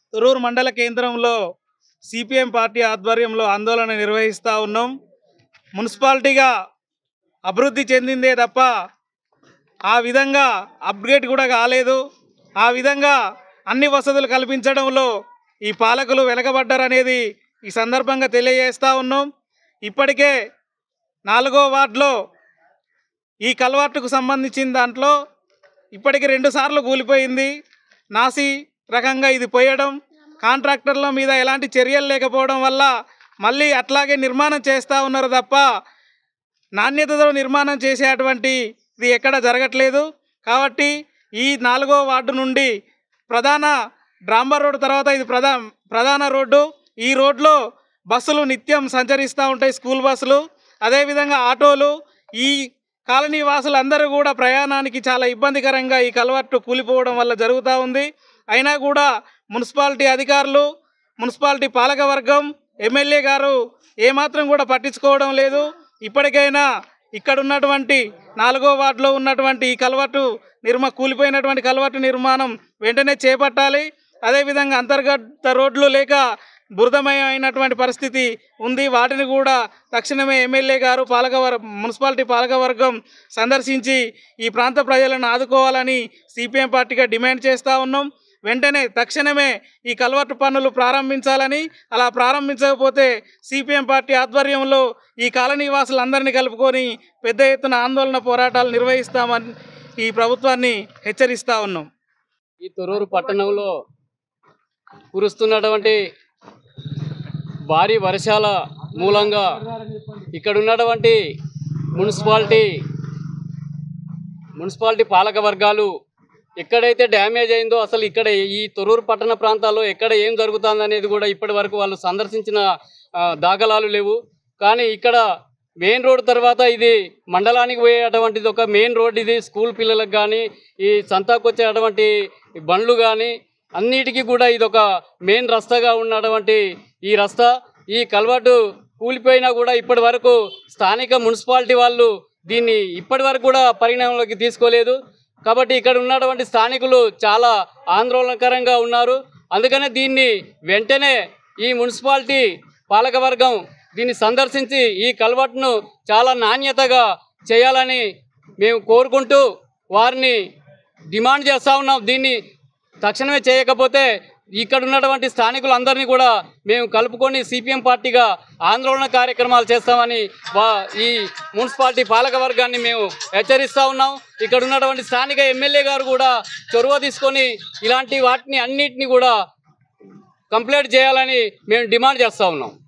తొరూరు మండల కేంద్రంలో CPM party ఆధ్వర్యంలో ఆందోళన నిర్వహిస్తూ ఉన్నాం మున్సిపాలిటీగా అభివృద్ధి చెందిందే తప్ప ఆ విధంగా అప్గ్రేడ్ కూడా కాలేదు ఆ విధంగా అన్ని వసతులు కల్పించడంలో ఈ పాలకులు వెనకబడ్డారనేది ఈ సందర్భంగా తెలియజేస్తూ ఉన్నాం ఇప్పటికే నాలుగో వార్డులో ఈ కల్వర్టుకు సంబంధించిన దాంట్లో ఇప్పటికి రెండు సార్లు కూలిపోయింది నాసి రకంగా ఇది పోయడం కాంట్రాక్టర్ల మీద ఎలాంటి చర్యలు లేకపోవడం వల్ల మళ్ళీ అట్లాగే నిర్మాణం చేస్తూ ఉన్నారు తప్ప నాణ్యతతో నిర్మాణం చేసేటువంటి ఇది ఎక్కడ జరగట్లేదు కాబట్టి ఈ నాలుగో వార్డు నుండి ప్రధాన డాంబర్ రోడ్డు తర్వాత ఇది ప్రధా ప్రధాన రోడ్డు ఈ రోడ్లో బస్సులు నిత్యం సంచరిస్తూ ఉంటాయి స్కూల్ బస్సులు అదేవిధంగా ఆటోలు ఈ కాలనీ వాసులందరూ కూడా ప్రయాణానికి చాలా ఇబ్బందికరంగా ఈ కలవట్టు కూలిపోవడం వల్ల జరుగుతూ ఉంది అయినా కూడా మున్సిపాలిటీ అధికారులు మున్సిపాలిటీ పాలకవర్గం ఎమ్మెల్యే గారు ఏమాత్రం కూడా పట్టించుకోవడం లేదు ఇప్పటికైనా ఇక్కడ ఉన్నటువంటి నాలుగో వార్డులో ఉన్నటువంటి ఈ కలవట్టు నిర్మా కూలిపోయినటువంటి కలవట్టు నిర్మాణం వెంటనే చేపట్టాలి అదేవిధంగా అంతర్గత రోడ్లు లేక బురదమయం అయినటువంటి పరిస్థితి ఉంది వాటిని కూడా తక్షణమే ఎమ్మెల్యే గారు పాలకవర్ మున్సిపాలిటీ పాలకవర్గం సందర్శించి ఈ ప్రాంత ప్రజలను ఆదుకోవాలని సిపిఎం పార్టీగా డిమాండ్ చేస్తూ ఉన్నాం వెంటనే తక్షణమే ఈ కల్వర్టు పనులు ప్రారంభించాలని అలా ప్రారంభించకపోతే సిపిఎం పార్టీ ఆధ్వర్యంలో ఈ కాలనీ వాసులందరినీ కలుపుకొని పెద్ద ఎత్తున ఆందోళన పోరాటాలు నిర్వహిస్తామని ఈ ప్రభుత్వాన్ని హెచ్చరిస్తూ ఉన్నాం ఈ తొరూరు పట్టణంలో కురుస్తున్నటువంటి భారీ వర్షాల మూలంగా ఇక్కడ ఉన్నటువంటి మున్సిపాలిటీ మున్సిపాలిటీ పాలక వర్గాలు ఎక్కడైతే డ్యామేజ్ అయిందో అసలు ఇక్కడ ఈ తొరూరు పట్టణ ప్రాంతాల్లో ఎక్కడ ఏం జరుగుతుంది అనేది కూడా ఇప్పటి వరకు వాళ్ళు సందర్శించిన ఆ, దాఖలాలు లేవు కానీ ఇక్కడ మెయిన్ రోడ్ తర్వాత ఇది మండలానికి పోయేటువంటిది ఒక మెయిన్ రోడ్ ఇది స్కూల్ పిల్లలకు కానీ ఈ సంతాకు వచ్చేటువంటి బండ్లు కానీ అన్నిటికీ కూడా ఇది ఒక మెయిన్ రస్తాగా ఉన్నటువంటి ఈ రస్తా ఈ కల్వర్టు కూలిపోయినా కూడా ఇప్పటి వరకు స్థానిక మున్సిపాలిటీ వాళ్ళు దీన్ని ఇప్పటి వరకు కూడా పరిగణనలోకి తీసుకోలేదు కాబట్టి ఇక్కడ ఉన్నటువంటి స్థానికులు చాలా ఆందోళనకరంగా ఉన్నారు అందుకనే దీన్ని వెంటనే ఈ మున్సిపాలిటీ పాలకవర్గం దీన్ని సందర్శించి ఈ కల్వర్ట్ను చాలా నాణ్యతగా చేయాలని మేము కోరుకుంటూ వారిని డిమాండ్ చేస్తూ ఉన్నాం దీన్ని తక్షణమే చేయకపోతే ఇక్కడ ఉన్నటువంటి స్థానికులందరినీ కూడా మేము కలుపుకొని సిపిఎం పార్టీగా ఆందోళన కార్యక్రమాలు చేస్తామని వా ఈ మున్సిపాలిటీ పాలక వర్గాన్ని మేము హెచ్చరిస్తూ ఉన్నాం ఇక్కడ ఉన్నటువంటి స్థానిక ఎమ్మెల్యే గారు కూడా చొరవ తీసుకొని ఇలాంటి వాటిని అన్నిటిని కూడా కంప్లీట్ చేయాలని మేము డిమాండ్ చేస్తూ ఉన్నాం